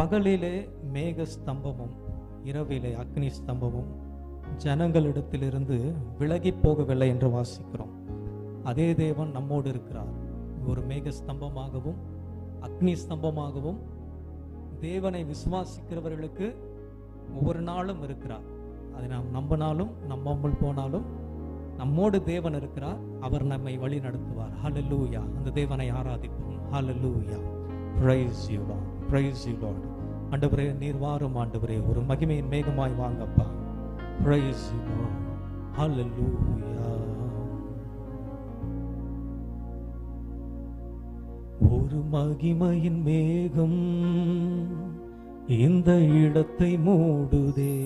பகலிலே மேக ஸ்தம்பமும் இரவிலே அக்னி ஸ்தம்பமும் ஜனங்களிடத்திலிருந்து விலகி போகவில்லை என்று வாசிக்கிறோம் அதே தேவன் நம்மோடு இருக்கிறார் ஒரு மேக ஸ்தம்பமாகவும் அக்னி ஸ்தம்பமாகவும் தேவனை விசுவாசிக்கிறவர்களுக்கு ஒவ்வொரு நாளும் இருக்கிறார் அதை நாம் நம்பினாலும் நம்பாமல் போனாலும் நம்மோடு தேவன் இருக்கிறார் அவர் நம்மை வழி நடத்துவார் ஹalleluya அந்த தேவனை ஆராதிப்போம் ஹalleluya praise you lord praise you lord ஆண்டவரே நீர் வாரும் ஆண்டவரே ஒரு மகிமையின் மேகமாய் வாங்கப்பா praise you lord hallelujah ஒரு மகிமையின் மேகம் இந்த இடத்தை மூடுதே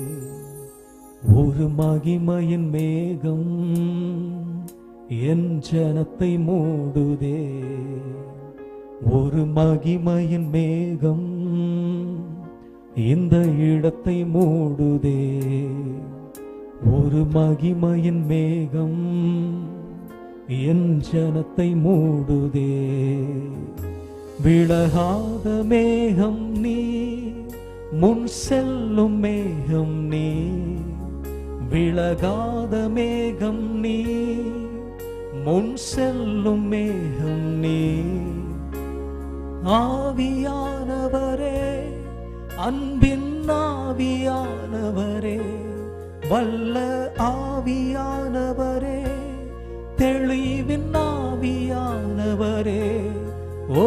ஒரு மகிமையின் மேகம் என் ஜனத்தை மூடுதே ஒரு மகிமையின் மேகம் இந்த இடத்தை மூடுதே ஒரு மகிமையின் மேகம் என் ஜனத்தை மூடுதே விலகாத மேகம் நீ முன் செல்லும் மேகம் நீ விலகாத மேகம் நீ முன் செல்லும் மேகம் நீ ஆவியானவரே அன்பின் ஆவியானவரே வல்ல ஆவியானவரே தெளிவின் ஆவியானவரே ஓ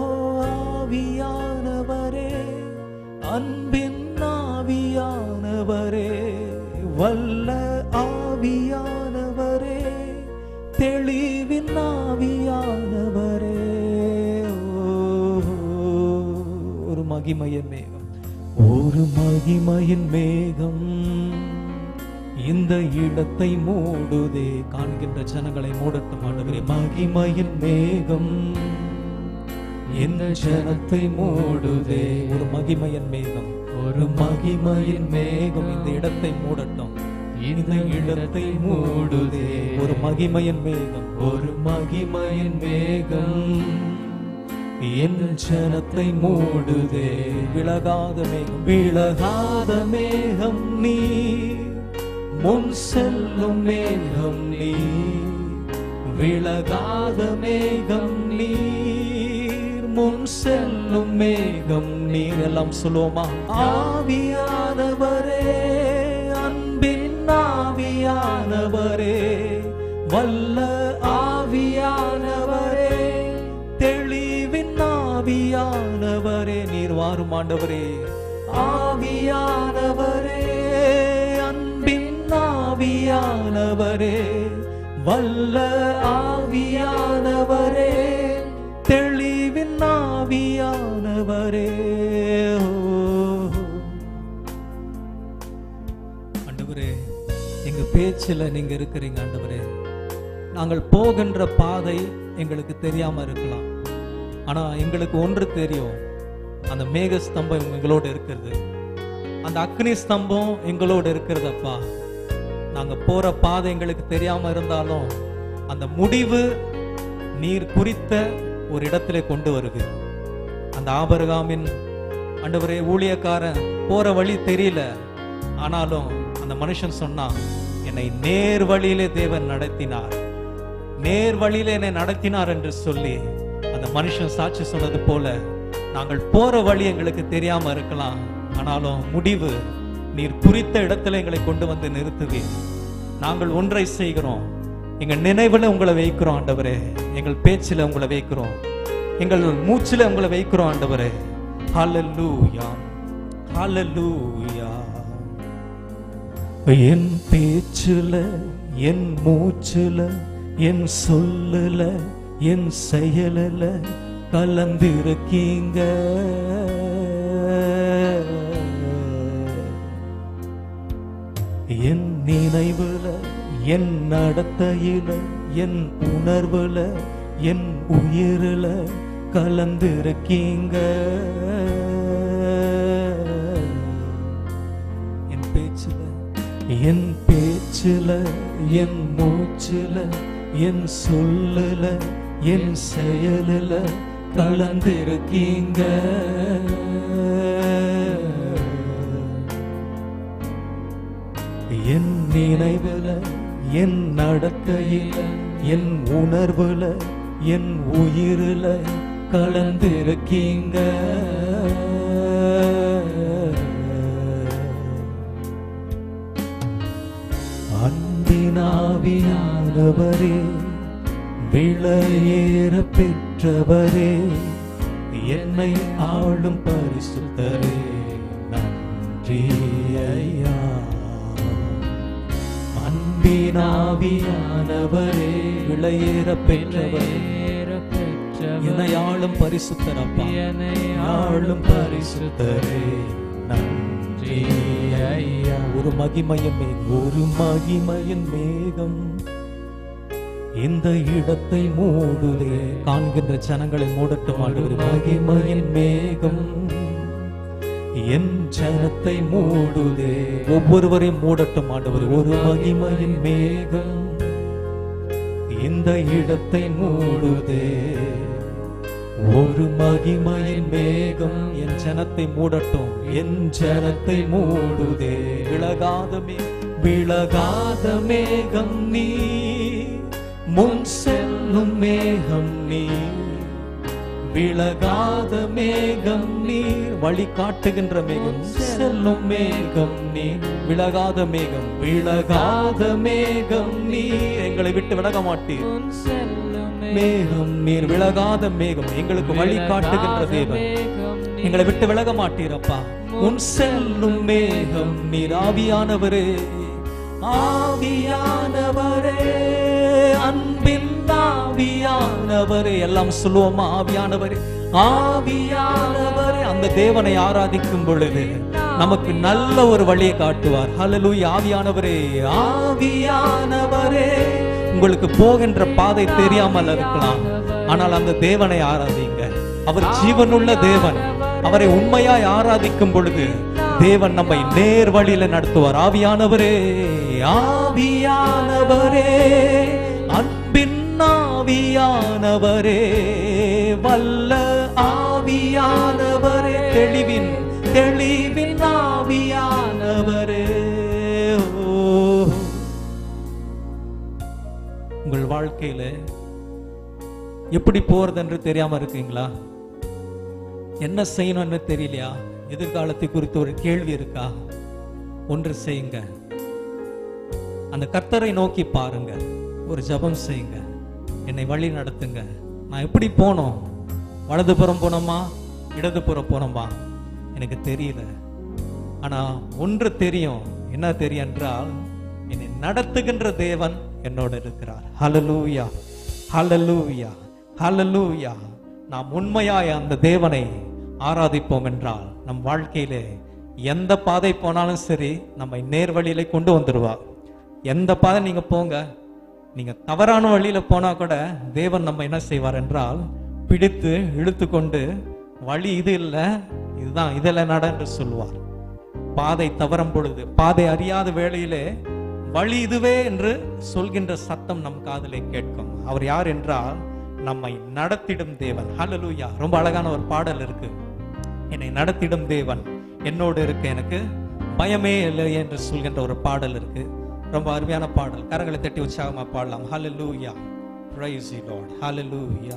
ஆவியானவரே அன்பின் ஆவியானவரே வல்ல ஆவியானவரே தெளிவின் ஆவியானவரே ஓ, ஒரு மகிமையின் மேகம் ஒரு மகிமையின் மேகம் இந்த இடத்தை மூடுதே காண்கின்ற ஜனங்களை மூடட்டும் ஆண்டவரே மகிமையின் மேகம் இந்த ஜனத்தை மூடுதே ஒரு மகிமையின் மேகம் ஒரு மகிமையின் மேகம் இந்த இடத்தை மூடட்டும் இந்த இடத்தை மூடுதே ஒரு மகிமையின் மேகம் ஒரு மகிமையின் மேகம் என் ஜனத்தை மூடுதே விலகாத மேகம் விலகாத மேகம் நீ முன் செல்லும் மேகம் நீ விலகாத மேகம் நீர் முன் செல்லும் மேகம் நீர் எல்லாம் சொல்லுவோமா ஆவியானவரே அன்பின் ஆவியானவரே வல்ல ஆவியானவரே தெளிவின் ஆவியானவரே நீர் வாரும் ஆண்டவரே ஆவியானவரே அன்பின் ஆவியானவரே வல்ல ஆவியானவரே தெளிவின் ஆவியானவரே ஆண்டவரே எங்க பேச்சுல நீங்க இருக்கிறீங்க ஆண்டவரே நாங்கள் போகின்ற பாதை எங்களுக்கு தெரியாம இருக்கலாம் ஆனா எங்களுக்கு ஒன்று தெரியும் அந்த மேக ஸ்தம்பம் எங்களோட இருக்கிறது அந்த அக்னி ஸ்தம்பம் எங்களோட இருக்கிறது அப்பா நாங்க போற பாதை எங்களுக்கு தெரியாம இருந்தாலும் அந்த முடிவு நீர் குறித்த ஒரு இடத்திலே கொண்டு வருது அந்த ஆபரகாமின் ஆண்டவரே ஊழியக்காரன் போற வழி தெரியல ஆனாலும் அந்த மனுஷன் சொன்னான் என்னை நேர் வழியிலே தேவன் நடத்தினார் நேர் வழியிலே என்னை நடத்தினார் என்று சொல்லி அந்த மனுஷன் சாட்சி சொன்னது போல நாங்கள் போற வழி எங்களுக்கு தெரியாம இருக்கலாம் ஆனாலும் முடிவு நீர் குறித்த இடத்துல எங்களை கொண்டு வந்து நிறுத்துவீர் நாங்கள் ஒன்றை செய்கிறோம் எங்க நினைவுல உங்களை வைக்கிறோம் ஆண்டவரே எங்கள் பேச்சில் உங்களை வைக்கிறோம் எங்கள் மூச்சில் உங்களை வைக்கிறோம் ஆண்டவரே ஹalleluya ஹalleluya என் பேச்சுல என் மூச்சுல என் சொல்லுல என் செயலுல கலந்திருக்கீங்க என் நினைவுல என் நடத்தையில என் உணர்வுல என் உயிரில கலந்திருக்கீங்க என் பேச்சுல என் பேச்சுல என் மூச்சுல என் சொல்லுல என் செயலுல கலந்திருக்கீங்க நினைவுல என் நடக்கையில என் உணர்வுல என் உயிரில கலந்திருக்கீங்க அன்பினாவியானவரே விளையேற பெற்றவரே என்னை ஆளும் பரிசுத்தரே நன்றி ஐயா அன்பினாவியானவரே விளையேற பெற்றவரே என்னை ஆளும் பரிசுத்தரப்பா ஆளும் பரிசுத்தரே நன்றி ஐயா ஒரு மகிமையின் மேகம் ஒரு மகிமையின் மேகம் இந்த இடத்தை மூடுதே காண்கின்ற ஜனங்களை மூடட்டும் ஆண்டவர் மகிமையின் மேகம் என் ஜனத்தை மூடுதே ஒவ்வொருவரையும் மூடட்டும் ஆண்டவர் ஒரு மகிமையின் மேகம் இந்த இடத்தை மூடுதே ஒரு மகிமையின் மேகம் என் ஜனத்தை மூடட்டும் என் ஜனத்தை மூடுதே விலகாத மே விலகாத மேகம் நீ முன் செல்லும் மேகம் நீ விலகாத மேகம் நீர் வழி காட்டுகின்ற மேகம் செல்லும் மேகம் நீர் விலகாத மேகம் விலகாத மேகம் நீர் எங்களை விட்டு விலக மாட்டீர் மேகம் நீர் விலகாத மேகம் எங்களுக்கு வழி காட்டுகின்ற தேவன் எங்களை விட்டு விலக மாட்டீரப்பா உன் செல்லும் மேகம் நீர் ஆவியானவரே ஆவியானவரே அன்பின் ஆவியானவரே எல்லாம் சொல்லுவோமா ஆவியானவரே ஆவியானவரே அந்த தேவனை ஆராதிக்கும் பொழுது நமக்கு நல்ல ஒரு வழியை காட்டுவார் ஹalleluya ஆவியானவரே ஆவியானவரே உங்களுக்கு போகின்ற பாதை தெரியாமல் இருக்கலாம் ஆனால் அந்த தேவனை ஆராதிங்க அவர் ஜீவனுள்ள தேவன் அவரை உண்மையாய் ஆராதிக்கும் பொழுது தேவன் நம்மை நேர் வழியில நடத்துவார் ஆவியானவரே ஆவியானவரே அன்பின் ஆவியானவரே வல்ல ஆவியானவரே தெளிவின் தெளிவின் ஆவியானவரே ஓ உங்கள் வாழ்க்கையில எப்படி போறது என்று தெரியாம இருக்கீங்களா என்ன செய்யணும்னு தெரியலையா எதிர்காலத்தை குறித்து ஒரு கேள்வி இருக்கா ஒன்று செய்யுங்க அந்த கர்த்தரை நோக்கி பாருங்க ஒரு ஜெபம் செய்யுங்க என்னை வழி நடத்துங்க நான் எப்படி போனோம் வலதுபுறம் போனோமா இடதுபுறம் போனோமா எனக்கு தெரியல ஆனா ஒன்று தெரியும் என்ன தெரியும் என்றால் என்னை நடத்துகின்ற தேவன் என்னோட இருக்கிறார் ஹalleluya ஹalleluya ஹalleluya நாம் உண்மையாய் அந்த தேவனை ஆராதிப்போம் என்றால் நம் வாழ்க்கையிலே எந்த பாதை போனாலும் சரி நம்மை நேர் வழியில கொண்டு வந்துடுவா எந்த பாதை நீங்க போங்க நீங்க தவறான வழியில போனா கூட தேவன் நம்ம என்ன செய்வார் என்றால் பிடித்து இழுத்து கொண்டு வழி இது இல்ல இதுதான் இதெல்லாம் நட என்று சொல்லுவார் பாதை தவறும் பொழுது பாதை அறியாத வேளையிலே வழி இதுவே என்று சொல்கின்ற சத்தம் நம் காதிலே கேட்கும் அவர் யார் என்றால் நம்மை நடத்திடும் தேவன் ஹalleluya ரொம்ப அழகான ஒரு பாடல் இருக்கு என்னை நடத்திடும் தேவன் என்னோடு இருக்க எனக்கு பயமே இல்லை என்று சொல்கின்ற ஒரு பாடல் இருக்கு ரொம்ப அருமையான பாடல் கரங்களை தட்டி உற்சாகமா பாடலாம் ஹalleluya praise you lord hallelujah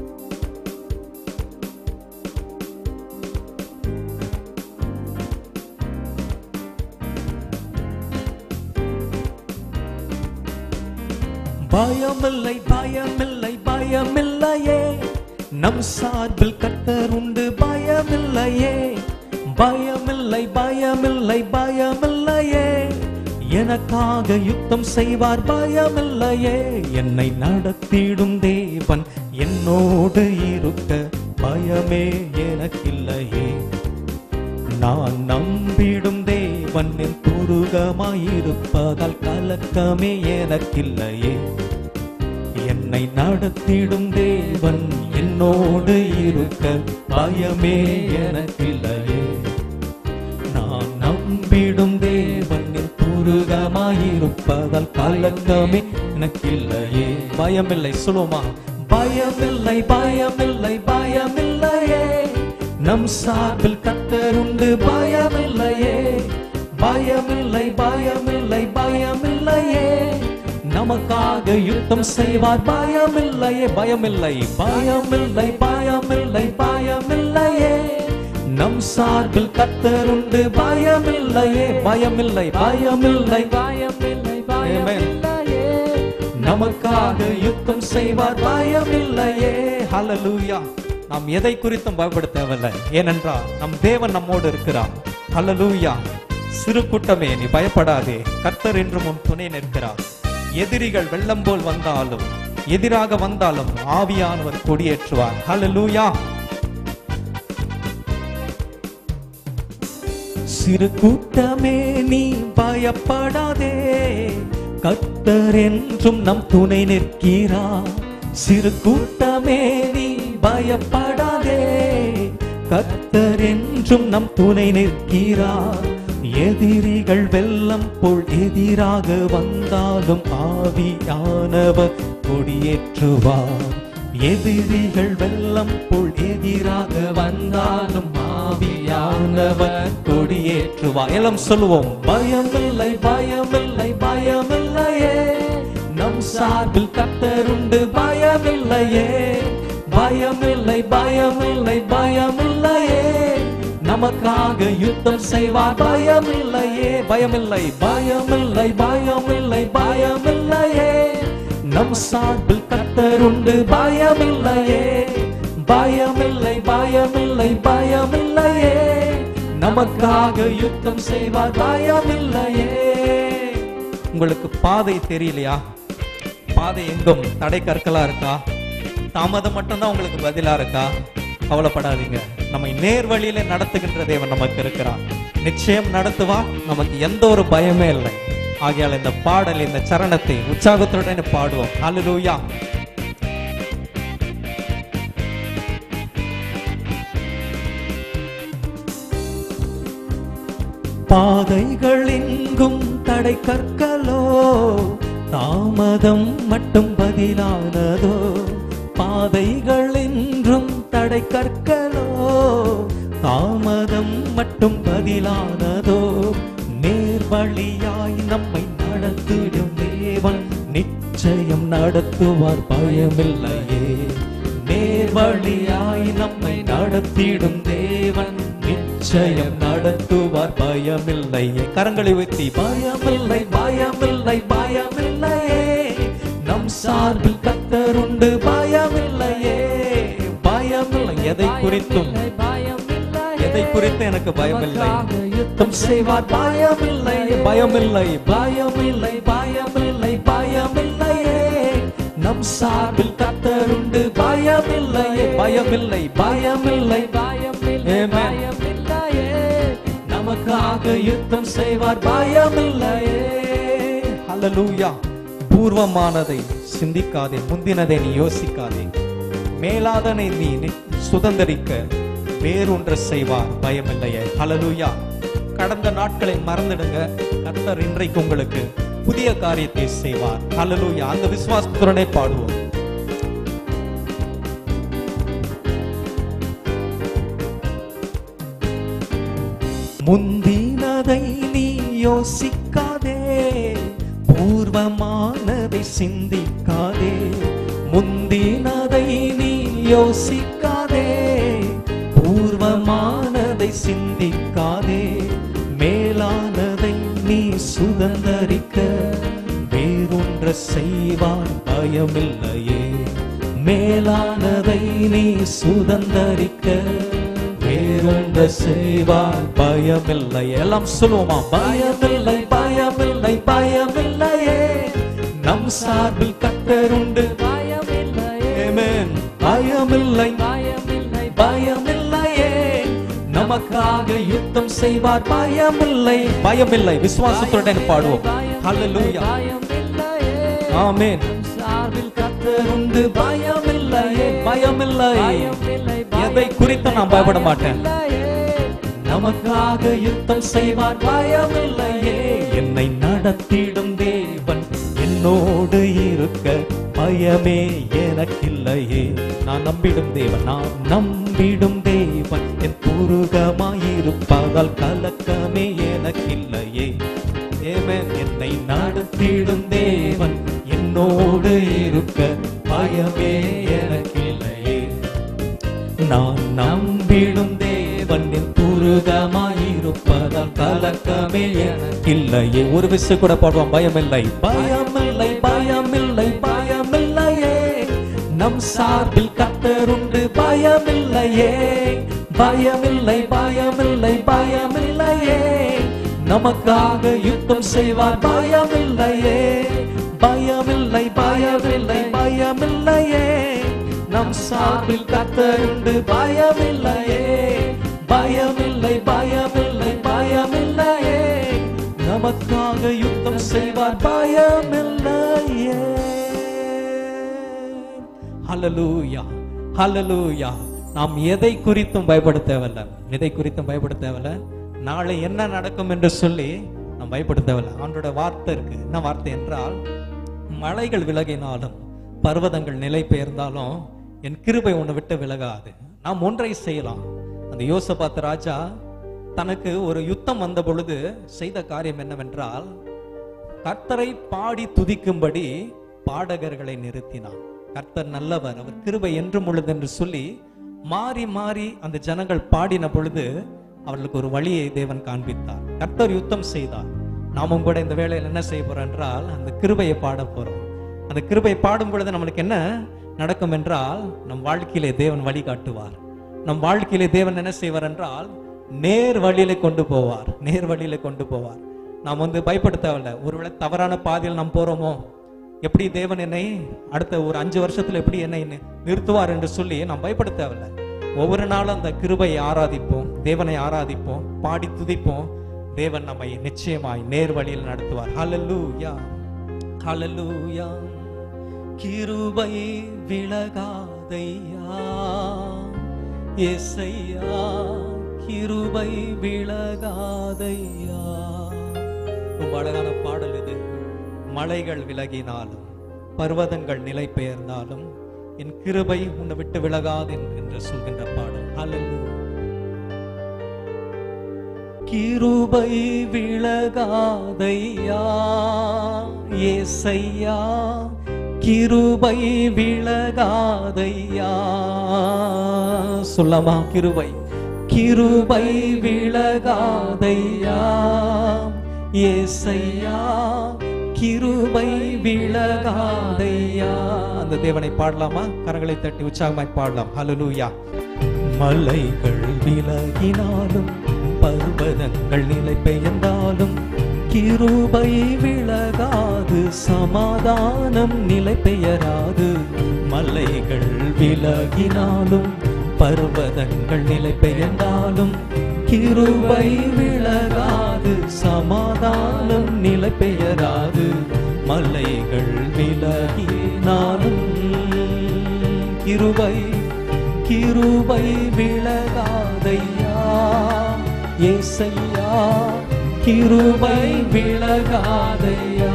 பயமில்லை பயமில்லை பயமில்லையே நம் சார்பில் கத்தர் உண்டு பயமில்லையே பயமில்லை பயமில்லை பயமில்லையே எனக்காக யுத்தம் செய்வார் பயமில்லையே என்னை நடத்திடும் தேவன் என்னோடு இருக்க பயமே எனக்கில்லையே நான் நம்பிடும் தேவன் என் துருகமாயிருப்பதால் கலக்கமே எனக்கில்லையே என்னை நடத்திடும் தேவன் என்னோடு இருக்க பயமே எனக்கில்லையே நான் நம்பிடும் தேவன் என் துருகமாயிருப்பதால் கலக்கமே எனக்கில்லையே பயமில்லை சொல்லுமா பயமில்லை பயமில்லை பயமில்லையே நம் சார்பில் கத்தருண்டு பயமில்லையே பயமில்லை பயமில்லை பயமில்லையே நமக்காக யுத்தம் செய்வார் பயமில்லையே பயமில்லை பயமில்லை பயமில்லை பயமில்லையே நம் சார்பில் கத்தருண்டு பயமில்லையே பயமில்லை பயமில்லை பயமில்லை Amen. பயமில்லையே நமக்காக யுத்தம் செய்வார் பயமில்லையே ஹalleluya நாம் எதை குறித்தும் பயப்பட தேவையில்லை ஏனென்றால் நம் தேவன் நம்மோடு இருக்கிறார் ஹalleluya சிறு கூட்டமே நீ பயப்படாதே கர்த்தர் என்றும் உன் துணை நிற்கிறார் எதிரிகள் வெள்ளம் போல் வந்தாலும் எதிராக வந்தாலும் ஆவியானவர் கொடியேற்றுவார் ஹalleluya சிறு கூட்டமே நீ பயப்படாதே கர்த்தர் என்றும் நம் துணை நிற்கிறார் சிறு கூட்டமே நீ பயப்படாதே கர்த்தர் என்றும் நம் துணை நிற்கிறார் எதிரிகள் வெள்ளம் போல் எதிராக வந்தாலும் ஆவியானவர் கொடியேற்றுவார் எதிரிகள் வெள்ளம் போல் எதிராக வந்தாலும் ஆவியானவர் கொடியேற்றுவார் எல்லாம் சொல்லுவோம் பயமில்லை பயமில்லை பயமில்லையே நம் சார்பில் கத்தருண்டு பயமில்லையே பயமில்லை பயமில்லை பயமில்லையே நமக்காக யுத்தம் செய்வார் பயமில்லையே பயமில்லை பயமில்லை பயமில்லை பயமில்லையே நம் சார்பில் கத்தருண்டு பயமில்லையே பயமில்லை பயமில்லை பயமில்லையே நமக்காக யுத்தம் செய்வார் பயமில்லையே உங்களுக்கு பாதை தெரியலையா பாதை எங்கும் தடை கற்களா இருக்கா தாமதம் மட்டும்தான் உங்களுக்கு பதிலா இருக்கா கவலைப்படாதீங்க நம்மை நேர் வழியில நடத்துகின்ற தேவன் நமக்கு இருக்கிறார் நிச்சயம் நடத்துவா நமக்கு எந்த ஒரு பயமே இல்லை ஆகையால் இந்த பாடல் இந்த சரணத்தை உற்சாகத்துடன் பாடுவோம் ஹalleluya பாதைகள் எங்கும் தடை கற்களோ தாமதம் மட்டும் பதிலானதோ பாதைகள் என்றும் தடை கற்களோ தாமதம் மட்டும் பதிலானதோ நேர் வழியாய் நம்மை நடத்திடும் தேவன் நிச்சயம் நடத்துவார் பயமில்லையே நேர் வழியாய் நம்மை நடத்திடும் தேவன் நிச்சயம் நடத்துவார் பயமில்லையே கரங்களை உயர்த்தி பயமில்லை பயமில்லை பயமில்லையே நம் சார்பில் கத்தருண்டு பயமில்லையே பயமில்லை எதை குறித்தும் எதை குறித்து எனக்கு பயமில்லை யுத்தம் செய்வார் பயமில்லை பயமில்லை பயமில்லை பயமில்லை பயமில்லையே நம் சார்பில் கத்தருண்டு பயமில்லையே பயமில்லை பயமில்லை Amen. நமக்காக யுத்தம் செய்வார் பயமில்லையே ஹalleluya பூர்வமானதை சிந்திக்காதே முந்தினதை நீ யோசிக்காதே மேலாதனை நீ நி- சுதந்தரிக்க வேறொன்று செய்வார் பயமில்லையே ஹalleluya கடந்த நாட்களை மறந்துடுங்க கர்த்தர் இன்றைக்கு உங்களுக்கு புதிய காரியத்தை செய்வார் ஹalleluya அந்த விசுவாசத்துடனே பாடுவோம் முந்தினதை நீ யோசிக்காதே பூர்வமானதை சிந்திக்காதே முந்தினதை நீ யோசிக்காதே பூர்வமானதை சிந்திக்காதே மேலானதை நீ சுதந்தரிக்க வேறொன்ற செய்வான் பயமில்லையே மேலானதை நீ சுதந்தரிக்க வேறொன்ற செய்வார் பயமில்லை எல்லாம் சொல்லுவோமா பயமில்லை பயமில்லை பயமில்லையே நம் சார்பில் கத்தருண்டு Amen. பயமில்லை பயமில்லையே நமக்காக யுத்தம் செய்வார் பயமில்லை பயமில்லை விசுவாசத்துடன் பாடுவோம் ஹalleluya ஆமென் சார்பில் கத்தருண்டு பயமில்லையே பயமில்லை எதை குறித்து நான் பயப்பட மாட்டேன் நமக்காக யுத்தம் செய்வார் பயமில்லையே என்னை நடத்திடும் தேவன் என்னோடு இருக்க பயமே எனக்கில்லையே நான் நம்பிடும் தேவன் நான் நம்பிடும் தேவன் என் பூர்வமாயிருப்பதால் கலக்கமே எனக்கில்லையே மண்ணில் புருகமாயிருப்பதால் கலக்கமே இல்லையே ஒரு விசு கூட பாடுவோம் பயமில்லை பயமில்லை பயமில்லை பயமில்லையே நம் சார்பில் கத்தருண்டு பயமில்லையே பயமில்லை பயமில்லை பயமில்லையே நமக்காக யுத்தம் செய்வார் பயமில்லையே பயமில்லை பயமில்லை பயமில்லையே நம் சார்பில் கத்தருண்டு பயமில்லையே பயமில்லை பயமில்லை பயமில்லையே நமக்காக யுத்தம் செய்வார் பயமில்லையே ஹalleluya ஹalleluya நாம் எதை குறித்தும் பயப்பட தேவையில்ல எதை குறித்தும் பயப்பட தேவையில்ல நாளை என்ன நடக்கும் என்று சொல்லி நாம் பயப்பட தேவையில்ல ஆண்டோட வார்த்தை இருக்கு என்ன வார்த்தை என்றால் மலைகள் விலகினாலும் பர்வதங்கள் நிலை பெயர்ந்தாலும் என் கிருபை உன்னை விட்டு விலகாது நாம் ஒன்றை செய்யலாம் அந்த யோசபாத் ராஜா தனக்கு ஒரு யுத்தம் வந்த பொழுது செய்த காரியம் என்னவென்றால் கர்த்தரை பாடி துதிக்கும்படி பாடகர்களை நிறுத்தினான் கர்த்தர் நல்லவர் அவர் கிருபை என்றும் உள்ளது என்று சொல்லி மாறி மாறி அந்த ஜனங்கள் பாடின பொழுது அவர்களுக்கு ஒரு வழியை தேவன் காண்பித்தார் கர்த்தர் யுத்தம் செய்தார் நாமும் கூட இந்த வேளையில் என்ன செய்ய போறோம் என்றால் அந்த கிருபையை பாட போறோம் அந்த கிருபை பாடும் பொழுது நம்மளுக்கு என்ன நடக்கும் என்றால் நம் வாழ்க்கையிலே தேவன் வழி காட்டுவார் நம் வாழ்க்கையிலே தேவன் என்ன செய்வார் என்றால் நேர் வழியில கொண்டு போவார் நேர் வழியில கொண்டு போவார் நாம் வந்து பயப்பட தேவையில்ல ஒருவேளை தவறான பாதையில் நாம் போறோமோ எப்படி தேவன் என்னை அடுத்த ஒரு அஞ்சு வருஷத்துல எப்படி என்னை நி- நிறுத்துவார் என்று சொல்லி நாம் பயப்பட தேவையில்ல ஒவ்வொரு நாளும் அந்த கிருபையை ஆராதிப்போம் தேவனை ஆராதிப்போம் பாடி துதிப்போம் தேவன் நம்மை நிச்சயமாய் நேர் வழியில் நடத்துவார் ஹalleluya ஹalleluya கிருபை விலகாதையா இசையா கிருபை விலகாதையா ரொம்ப அழகான பாடல் இது மலைகள் விலகினாலும் பர்வதங்கள் நிலை பெயர்ந்தாலும் என் கிருபை உன்னை விட்டு விலகாது என்று சொல்கின்ற பாடல் ஹalleluya கிருபை விலகாதையா ஏசையா கிருபை விலகாதையா சொல்லமா கிருபை கிருபை விலகாதையா ஏசையா கிருபை விலகாதையா அந்த தேவனை பாடலாமா கரங்களை தட்டி உற்சாகமாய் பாடலாம் ஹalleluya மலைகள் விலகினாலும் பர்வதங்கள் நிலை பெயர்ந்தாலும் கிருபை விலகாது சமாதானம் நிலை பெயராது மலைகள் விலகினாலும் பர்வதங்கள் நிலை பெயர்ந்தாலும் கிருபை விலகாது சமாதானம் நிலை பெயராது மலைகள் விலகினாலும் கிருபை கிருபை விலகாதையா ஏசையா கிருபை விலகாதையா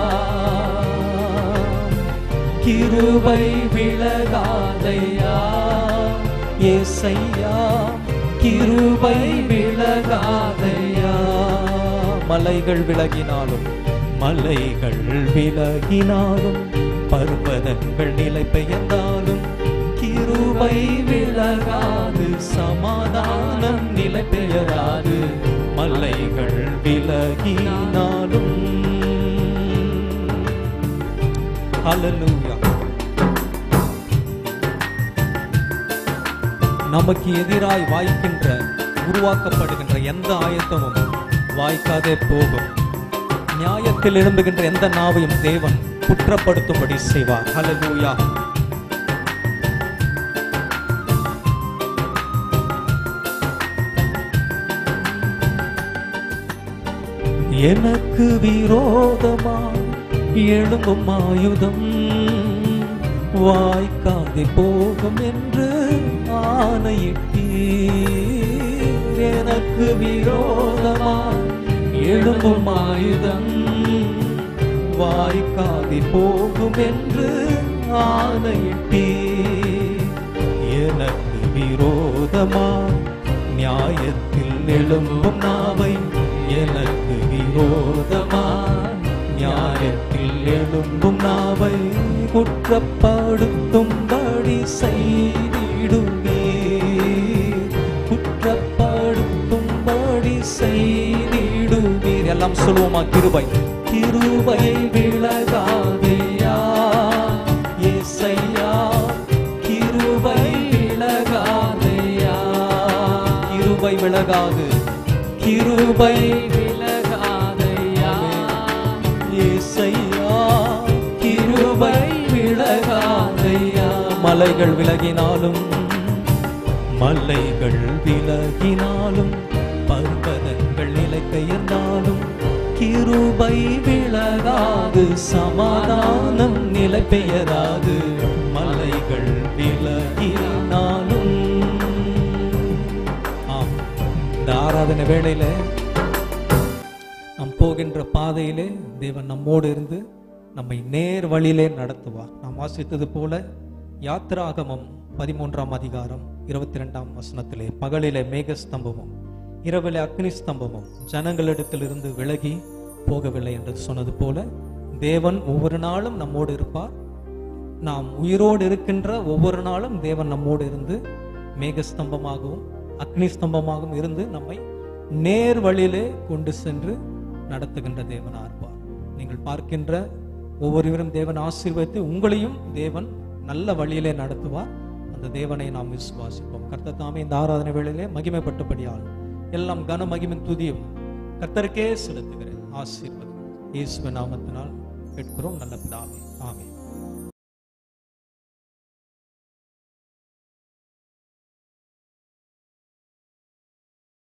கிருபை விலகாதையா ஏசையா கிருபை விலகாதையா மலைகள் விலகினாலும் மலைகள் விலகினாலும் பர்வதங்கள் நிலை பெயர்ந்தாலும் கிருபை விலகாது சமாதானம் நிலை பெயராது மலைகள் விலகினாலும் ஹalleluya நமக்கு எதிராய் வாய்க்கின்ற உருவாக்கப்படுகின்ற எந்த ஆயத்தமும் வாய்க்காதே போகும் நியாயத்தில் எழும்புகின்ற எந்த நாவையும் தேவன் குற்றப்படுத்தும்படி செய்வார் ஹalleluya எனக்கு விரோதமாய் எழும்பும் ஆயுதம் வாய்க்காதே போகும் என்று ஆணையிட்டீர் எனக்கு விரோதமாய் எழும்பும் ஆயுதம் வாய்க்காதே போகும் என்று ஆணையிட்டீர் எனக்கு விரோதமாய் நியாயத்தில் எழும்பும் நாவை எனக்கு விரோதமாய் நியாயத்தில் எழும்பும் நாவை குற்றப்படுத்தும்படி செய்திடுவீர் குற்றப்படுத்தும்படி எல்லாம் சொல்லுவோமா கிருபை கிருபை விலகாதையா ஏசையா கிருபை விலகாதையா கிருபை விலகாது கிருபை விலகாதையா ஏசையா கிருபை விலகாதையா மலைகள் விலகினாலும் மலைகள் விலகினாலும் பர்வதங்கள் நிலை பெயர்ந்தாலும் கிருபை விலகாது சமாதானம் நிலை பெயராது மலைகள் விலகினாலும் ஆம் இந்த ஆராதனை வேளையில நாம் போகின்ற பாதையிலே தேவன் நம்மோடு இருந்து நம்மை நேர் வழியிலே நடத்துவார் நாம் வாசித்தது போல யாத்திராகமம் பதிமூன்றாம் அதிகாரம் இருபத்தி ரெண்டாம் வசனத்திலே பகலிலே மேகஸ்தம்பமும் இரவிலே அக்னி ஸ்தம்பமும் ஜனங்களிடத்திலிருந்து விலகி போகவில்லை என்று சொன்னது போல தேவன் ஒவ்வொரு நாளும் நம்மோடு இருப்பார் நாம் உயிரோடு இருக்கின்ற ஒவ்வொரு நாளும் தேவன் நம்மோடு இருந்து மேகஸ்தம்பமாகவும் அக்னி ஸ்தம்பமாகவும் இருந்து நம்மை நேர் வழியிலே கொண்டு சென்று நடத்துகின்ற தேவனா இருப்பார் நீங்கள் பார்க்கின்ற ஒவ்வொருவரும் தேவன் ஆசீர்வதித்து உங்களையும் தேவன் நல்ல வழியிலே நடத்துவார் அந்த தேவனை நாம் விசுவாசிப்போம் கர்த்தர் தாமே இந்த ஆராதனை வேளையிலே மகிமைப்பட்டபடியால் எல்லாம் கன மகிமின் துதியும் கர்த்தருக்கே செலுத்துகிறேன் ஆசீர்வதி இயேசுவின் நாமத்தினால் கேட்கிறோம் நல்ல பிதாவே